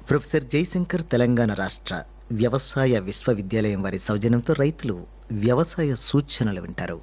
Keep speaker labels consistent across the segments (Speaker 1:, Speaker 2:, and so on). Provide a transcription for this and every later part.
Speaker 1: professor Jayashankar Telangana రాష్ట్ర వ్యవసాయ విశ్వవిద్యాలయం వారి సౌజన్యంతో రైతులు వ్యవసాయ సూచనలు వింటారు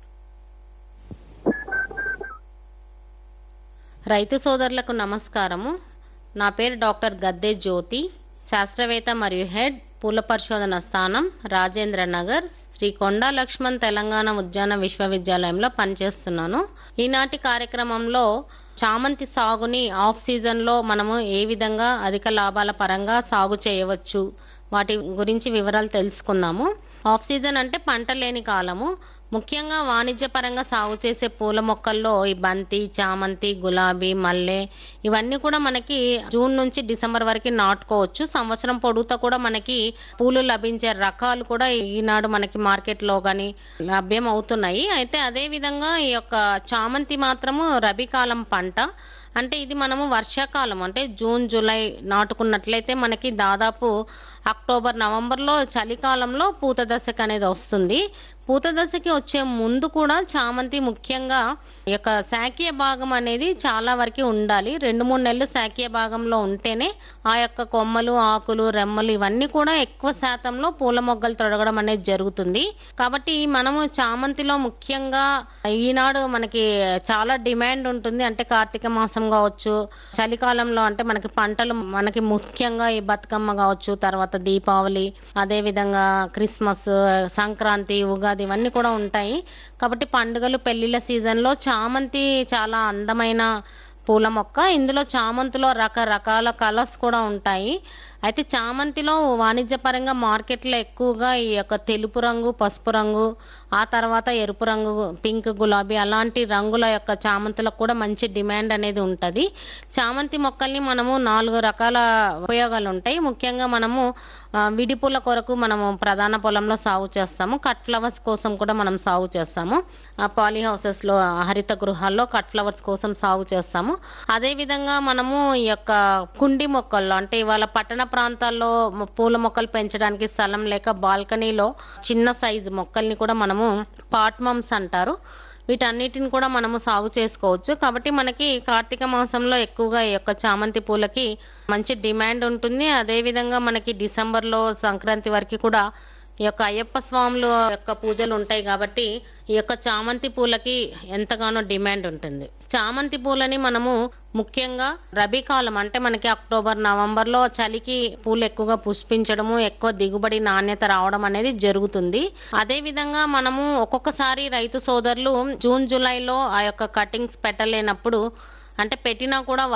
Speaker 2: రైతు సోదరులకు నమస్కారము నా పేరు డాక్టర్ గద్దె జ్యోతి శాస్త్రవేత్త మరియు హెడ్ పూల పరిశోధన స్థానం రాజేంద్ర నగర్ శ్రీ కొండా లక్ష్మణ్ తెలంగాణ ఉద్యాన విశ్వవిద్యాలయంలో పనిచేస్తున్నాను ఈనాటి కార్యక్రమంలో చామంతి సాగుని ఆఫ్ సీజన్లో మనము ఏ విధంగా అధిక లాభాల పరంగా సాగు చేయవచ్చు వాటి గురించి వివరాలు తెలుసుకుందాము ఆఫ్ సీజన్ అంటే పంట లేని కాలము ముఖ్యంగా వాణిజ్యపరంగా సాగు చేసే పూల మొక్కల్లో ఈ బంతి చామంతి గులాబీ మల్లె ఇవన్నీ కూడా మనకి జూన్ నుంచి డిసెంబర్ వరకు నాటుకోవచ్చు సంవత్సరం పొడుగుతా కూడా మనకి పూలు లభించే రకాలు కూడా ఈనాడు మనకి మార్కెట్లో కానీ లభ్యం అవుతున్నాయి అయితే అదే విధంగా ఈ యొక్క చామంతి మాత్రము రబీ కాలం పంట అంటే ఇది మనము వర్షాకాలం అంటే జూన్ జూలై నాటుకున్నట్లయితే మనకి దాదాపు అక్టోబర్ నవంబర్లో చలికాలంలో పూత దశకు అనేది వస్తుంది పూత దశకి వచ్చే ముందు కూడా చామంతి ముఖ్యంగా ఈ యొక్క శాఖీయ భాగం అనేది చాలా వరకు ఉండాలి రెండు మూడు నెలలు శాఖీయ భాగంలో ఉంటేనే ఆ యొక్క కొమ్మలు ఆకులు రెమ్మలు ఇవన్నీ కూడా ఎక్కువ శాతంలో పూల మొగ్గలు తొడగడం అనేది జరుగుతుంది కాబట్టి మనము చామంతిలో ముఖ్యంగా ఈనాడు మనకి చాలా డిమాండ్ ఉంటుంది అంటే కార్తీక మాసం కావచ్చు చలికాలంలో అంటే మనకి పంటలు మనకి ముఖ్యంగా ఈ బతుకమ్మ కావచ్చు తర్వాత దీపావళి అదే విధంగా క్రిస్మస్ సంక్రాంతి ఉగాది ఇవన్నీ కూడా ఉంటాయి కాబట్టి పండుగలు పెళ్లిళ్ళ సీజన్లో చామంతి చాలా అందమైన పూల మొక్క ఇందులో చామంతిలో రకరకాల కలర్స్ కూడా ఉంటాయి అయితే చామంతిలో వాణిజ్యపరంగా మార్కెట్లో ఎక్కువగా ఈ యొక్క తెలుపు రంగు పసుపు రంగు ఆ తర్వాత ఎరుపు రంగు పింక్ గులాబీ అలాంటి రంగుల యొక్క చామంతులకు కూడా మంచి డిమాండ్ అనేది ఉంటుంది చామంతి మొక్కల్ని మనము నాలుగు రకాల ఉపయోగాలు ఉంటాయి ముఖ్యంగా మనము ఆ, విడి పూల కొరకు మనము ప్రధాన పొలంలో సాగు చేస్తాము కట్ ఫ్లవర్స్ కోసం కూడా మనం సాగు చేస్తాము ఆ పాలీ హౌసెస్ లో హరిత గృహాల్లో కట్ ఫ్లవర్స్ కోసం సాగు చేస్తాము అదే విధంగా మనము ఈ యొక్క కుండి మొక్కల్లో అంటే ఇవాళ పట్టణ ప్రాంతాల్లో మ- పూల మొక్కలు పెంచడానికి స్థలం లేక బాల్కనీలో చిన్న సైజు మొక్కల్ని కూడా మనము పాట్మమ్స్ అంటారు వీటన్నిటిని కూడా మనము సాగు చేసుకోవచ్చు కాబట్టి మనకి కార్తీక మాసంలో ఎక్కువగా ఈ యొక్క చామంతి పూలకి మంచి డిమాండ్ ఉంటుంది అదే విధంగా మనకి డిసెంబర్లో సంక్రాంతి వరకు కూడా ఈ యొక్క అయ్యప్ప స్వాములు యొక్క పూజలు ఉంటాయి కాబట్టి ఈ యొక్క చామంతి పూలకి ఎంతగానో డిమాండ్ ఉంటుంది చామంతి పూలని మనము ముఖ్యంగా రబీ కాలం అంటే మనకి అక్టోబర్ నవంబర్ లో చలికి పూలు ఎక్కువగా పుష్పించడము ఎక్కువ దిగుబడి నాణ్యత రావడం అనేది జరుగుతుంది అదే విధంగా మనము ఒక్కొక్కసారి రైతు సోదరులు జూన్ జూలైలో ఆ యొక్క కటింగ్స్ పెట్టలేనప్పుడు అంటే పెట్టినా కూడా